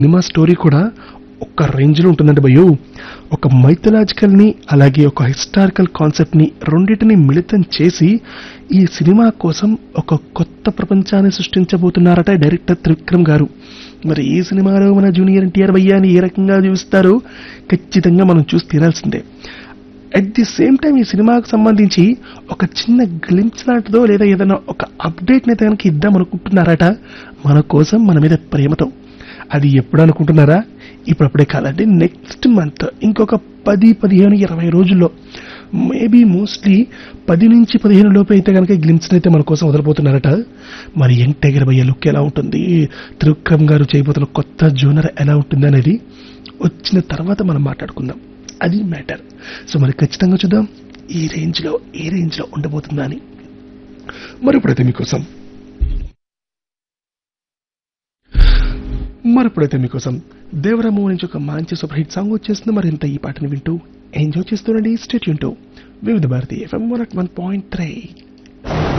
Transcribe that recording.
cinema story కూడా ఒక రేంజ్లో ఉంటుందండి భయ్యో ఒక మైథలాజికల్ ని అలాగే ఒక హిస్టారికల్ కాన్సెప్ట్ ని రెండింటిని మిళితం చేసి ఈ సినిమా కోసం ఒక కొత్త ప్రపంచాన్ని సృష్టించబోతున్నారట డైరెక్టర్ త్రివిక్రమ్ గారు మరి ఈ సినిమాలో మన జూనియర్ ఎన్టీఆర్ భయ్యాని ఏ రకంగా చూపిస్తారో ఖచ్చితంగా మనం చూసి తీరాల్సిందే అట్ ది సేమ్ టైం ఈ సినిమాకు సంబంధించి ఒక చిన్న గ్లింప్స్ లాంటిదో లేదా ఏదైనా ఒక అప్డేట్ అయితే కనుక ఇద్దాం అనుకుంటున్నారట మన కోసం మన మీద ప్రేమతో అది ఎప్పుడు అనుకుంటున్నారా ఇప్పుడప్పుడే కాదండి నెక్స్ట్ మంత్ ఇంకొక పది పదిహేను ఇరవై రోజుల్లో మేబీ మోస్ట్లీ పది నుంచి పదిహేను లోపు అయితే కనుక గ్లిమ్స్ అయితే మన కోసం వదలబోతున్నారట మరి యంగ్ టైగర్ భయ్య లుక్ ఎలా ఉంటుంది త్రివిక్రమ్ గారు చేయబోతున్న కొత్త జోనర్ ఎలా ఉంటుంది అనేది వచ్చిన తర్వాత మనం మాట్లాడుకుందాం అది మ్యాటర్ సో మరి ఖచ్చితంగా చూద్దాం ఈ రేంజ్ లో ఏ రేంజ్ లో ఉండబోతుందా అని మరి ఇప్పుడైతే మీకోసం మరి ఇప్పుడైతే మీకోసం దేవరాము నుంచి ఒక మంచి సూపర్ హిట్ సాంగ్ వచ్చేస్తుంది మరింత ఈ పాటను వింటూ ఎంజాయ్ చేస్తుండండి స్టేట్ వింటూ Vividh Bharati FM one point three